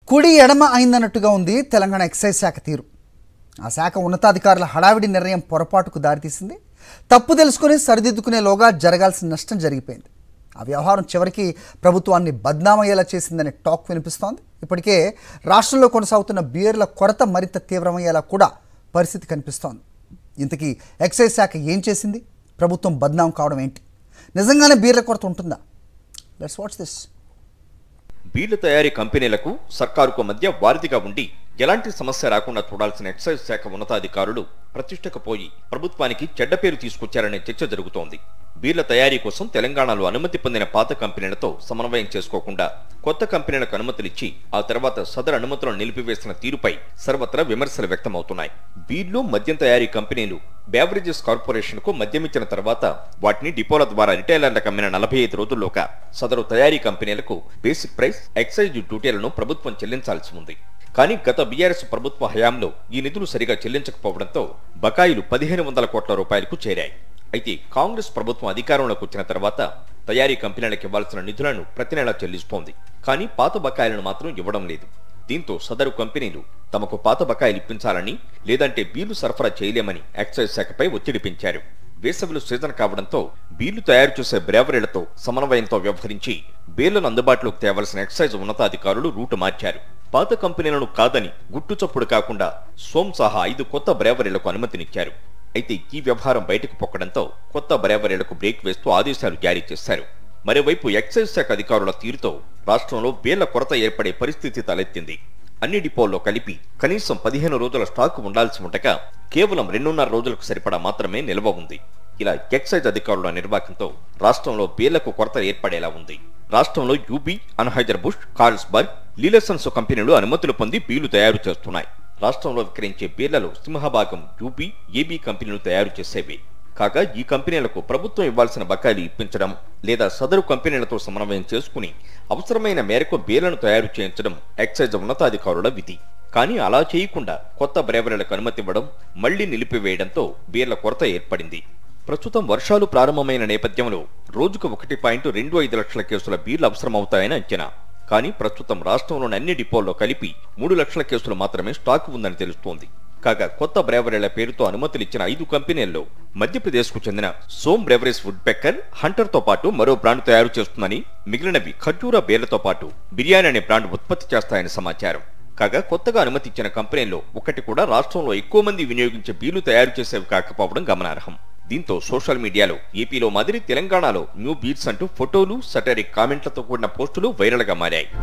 కుడి ఎడమ అయిందన్నట్టుగా ఉంది తెలంగాణ ఎక్సైజ్ శాఖ తీరు ఆ శాఖ ఉన్నతాధికారుల హడావిడి నిర్ణయం పొరపాటుకు దారితీసింది తప్పు తెలుసుకుని సరిదిద్దుకునేలోగా జరగాల్సిన నష్టం జరిగిపోయింది ఆ వ్యవహారం చివరికి ప్రభుత్వాన్ని బద్నామయ్యేలా చేసిందనే టాక్ వినిపిస్తోంది ఇప్పటికే రాష్ట్రంలో కొనసాగుతున్న బియర్ల కొరత మరింత తీవ్రమయ్యేలా కూడా పరిస్థితి కనిపిస్తోంది ఇంతకీ ఎక్సైజ్ శాఖ ఏం చేసింది ప్రభుత్వం బద్నాం కావడం ఏంటి నిజంగానే బీర్ల కొరత ఉంటుందా లెట్స్ వాచ్ దిస్ బీళ్ల తయారీ కంపెనీలకు సర్కారుకు మధ్య వారధిగా ఉండి ఎలాంటి సమస్య రాకుండా చూడాల్సిన ఎక్సైజ్ శాఖ ఉన్నతాధికారులు ప్రతిష్టకు పోయి ప్రభుత్వానికి చెడ్డ పేరు తీసుకొచ్చారనే చర్చ జరుగుతోంది బీర్ల తయారీ కోసం తెలంగాణలో అనుమతి పొందిన పాత కంపెనీలతో సమన్వయం చేసుకోకుండా కొత్త కంపెనీలకు అనుమతులిచ్చి ఆ తర్వాత సదరు అనుమతులను నిలిపివేసిన తీరుపై సర్వత్రా విమర్శలు వ్యక్తమవుతున్నాయి బీర్లు మద్యం తయారీ కంపెనీలు బేవరేజెస్ కార్పొరేషన్ కు మద్యమిచ్చిన తర్వాత వాటిని డిపోల ద్వారా రిటైలర్లకు అమ్మిన నలభై ఐదు రోజుల్లోగా సదరు తయారీ కంపెనీలకు బేసిక్ ప్రైస్ ఎక్సైజ్ డ్యూటీలను ప్రభుత్వం చెల్లించాల్సి ఉంది కానీ గత బీఆర్ఎస్ ప్రభుత్వ హయాంలో ఈ నిధులు సరిగా చెల్లించకపోవడంతో బకాయిలు పదిహేను వందల కోట్ల రూపాయలకు చేరాయి అయితే కాంగ్రెస్ ప్రభుత్వం అధికారంలోకి వచ్చిన తర్వాత తయారీ కంపెనీలకు ఇవ్వాల్సిన నిధులను ప్రతి నెలా చెల్లిస్తోంది కానీ పాత బకాయిలను మాత్రం ఇవ్వడం లేదు దీంతో సదరు కంపెనీలు తమకు పాత బకాయిలు ఇప్పించాలని లేదంటే బీర్లు సరఫరా చేయలేమని ఎక్సైజ్ శాఖపై ఒత్తిడి పెంచారు వేసవిలో సీజన్ కావడంతో బీర్లు తయారు చేసే బ్రేవరీలతో సమన్వయంతో వ్యవహరించి బీర్లను అందుబాటులోకి తేవలసిన ఎక్సైజ్ ఉన్నతాధికారులు రూటు మార్చారు పాత కంపెనీలను కాదని గుట్టు చప్పుడు కాకుండా సోమ్ సహా ఐదు కొత్త బ్రేవరీలకు అనుమతినిచ్చారు అయితే ఈ వ్యవహారం బయటకు పొక్కడంతో కొత్త బ్రేవరీలకు బ్రేక్ వేస్తూ ఆదేశాలు జారీ చేశారు మరోవైపు ఎక్సైజ్ శాఖ అధికారుల తీరుతో రాష్ట్రంలో వేళ్ల కొరత ఏర్పడే పరిస్థితి తలెత్తింది అన్ని డిపోల్లో కలిపి కనీసం పదిహేను రోజుల స్టాక్ ఉండాల్సి ఉండగా కేవలం రెండున్నర రోజులకు సరిపడా మాత్రమే నిల్వ ఉంది ఇలా ఎక్సైజ్ అధికారుల నిర్వాహకంతో రాష్ట్రంలో బీర్లకు కొరత ఏర్పడేలా ఉంది రాష్ట్రంలో యూబీ అన్హైజర్ బుష్ కార్ల్స్బర్గ్ లీలసన్స్ కంపెనీలు అనుమతులు పొంది బీలు తయారు చేస్తున్నాయి రాష్ట్రంలో విక్రయించే బీర్లలో సింహభాగం యూబీ ఏబీ కంపెనీలు తయారు చేసేవి కాగా ఈ కంపెనీలకు ప్రభుత్వం ఇవ్వాల్సిన బకాయిలు ఇప్పించడం లేదా సదరు కంపెనీలతో సమన్వయం చేసుకుని అవసరమైన మేరకు బీర్లను తయారు చేయించడం ఎక్సైజ్ ఉన్నతాధికారుల విధి కానీ అలా చేయకుండా కొత్త బ్రేవరీలకు అనుమతి ఇవ్వడం మళ్లీ నిలిపివేయడంతో బీర్ల కొరత ఏర్పడింది ప్రస్తుతం వర్షాలు ప్రారంభమైన నేపథ్యంలో రోజుకు ఒకటి పాయింట్ రెండు ఐదు లక్షల కేసుల బీర్లు అవసరమవుతాయని అంచనా కానీ ప్రస్తుతం రాష్ట్రంలోని అన్ని డిపోల్లో కలిపి మూడు లక్షల కేసులు మాత్రమే స్టాక్ ఉందని తెలుస్తోంది కాగా కొత్త బ్రేవరీల పేరుతో అనుమతులిచ్చిన ఐదు కంపెనీల్లో మధ్యప్రదేశ్ కు చెందిన Som breweries woodpecker hunter తో పాటు మరో బ్రాండ్ తయారు చేస్తుందని మిగిలినవి ఖర్జూరా బేర్లతో పాటు బిర్యానీ అనే బ్రాండ్ ఉత్పత్తి చేస్తాయని సమాచారం కాగా కొత్తగా అనుమతి ఇచ్చిన కంపెనీల్లో ఒకటి కూడా రాష్ట్రంలో ఎక్కువ మంది వినియోగించే బీర్లు తయారు చేసేవి కాకపోవడం గమనార్హం దీంతో సోషల్ మీడియాలో ఏపీలో మాదిరి తెలంగాణలో న్యూ బీట్స్ అంటూ ఫోటోలు సటరిక్ కామెంట్లతో కూడిన పోస్టులు వైరల్ గా మారాయి